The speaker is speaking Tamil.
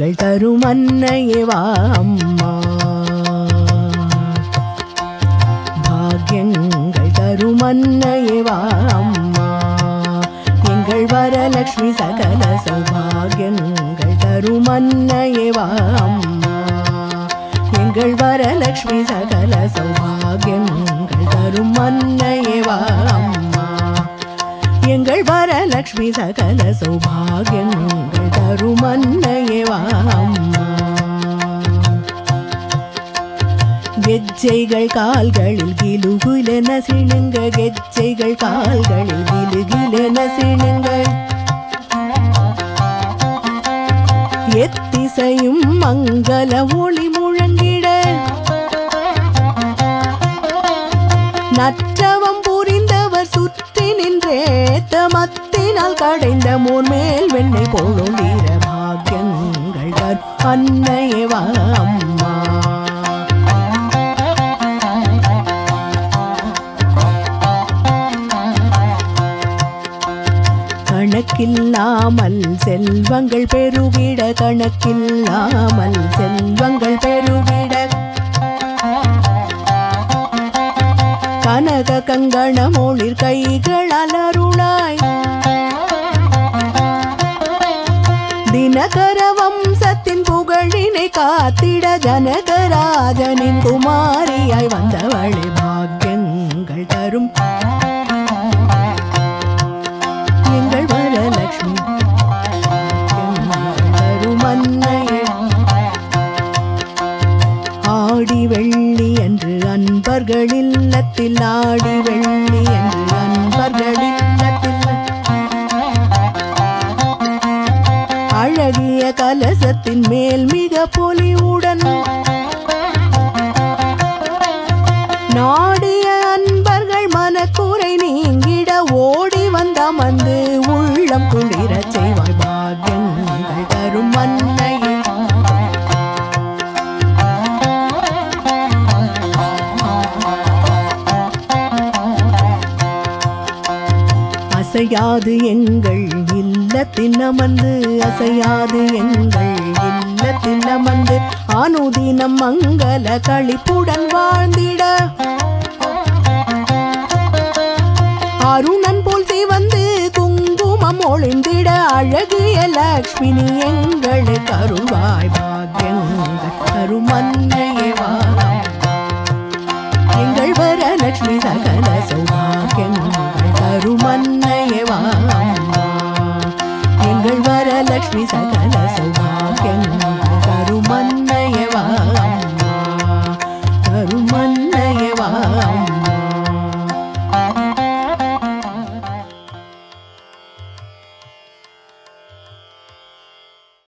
பாக்கியங்கள் தரும் அன்னையே வா அம்மா பாக்கியங்கள் தரும் அன்னையே வா அம்மா எங்கள் வரலட்சுமி சகல சௌபாகியங்கள் தரும் அன்னையே வா அம்மா எங்கள் வரலட்சுமி சகல சௌபாகியங்கள் தரும் அன்னையே வா அம்மா எங்கள் வரலட்சுமி சகல சௌபாகியங்கள் தரும் அன்னையே வா அம்மா கெஜ்ஜைகள் கால்களில் கிலுகுலென சிணுங்க கெஜ்ஜைகள் கால்களில் கிலுகிலென சிணுங்க எத்திசையும் மங்கள ஒளி முழங்கிட நற்றவம் புரிந்தவர் சுற்றி நின்றேத்த மத்தினால் கடைந்த மோர் மேல் வெண்ணை போலும் வீர பாக்கியங்கள் தரும் அன்னையே வா அம்மா கணக்கில்லாமல் செல்வங்கள் பெருகிட கணக்கில்லாமல் செல்வங்கள் பெருகிட கனக கங்கண மொழிர் கைகள் அலருளாய் தினகர வம்சத்தின் புகழினை காத்திட ஜனகராஜனின் குமாரியாய் வந்தவளே பாக்கியங்கள் தரும் எங்கள் வரலட்சுமி பாக்கியங்கள் தரும் அன்னையே ஆடி வெள்ளி என்று அன்பர்கள் இல்லத்தில் ஆடி வெள்ளி என்று அன்பர்கள் இல்லத்தில் அழகிய கலசத்தின் மேல் மிக பொலிவுடன் நாடிய அன்பர்கள் மனக்குறை நீங்கிட ஓடி வந்தமர்ந்து உள்ளம் குளிரச் செய்வாய் பாக்கியங்கள் தரும் அன்னையே அசையாது எங்கள் இல்லத்தில் அமர்ந்து அசையாது எங்கள் இல்லத்தில் அமர்ந்து அனுதினம் மங்கள களிப்புடன் வாழ்ந்திட அருணன் போல் சிவந்து குங்குமம் ஒளிந்திட அழகிய லக்ஷ்மி நீ எங்களுக்கு அருள்வாய் பாக்கியங்கள் கருமன்னையே வா எங்கள் வரலட்சுமி சக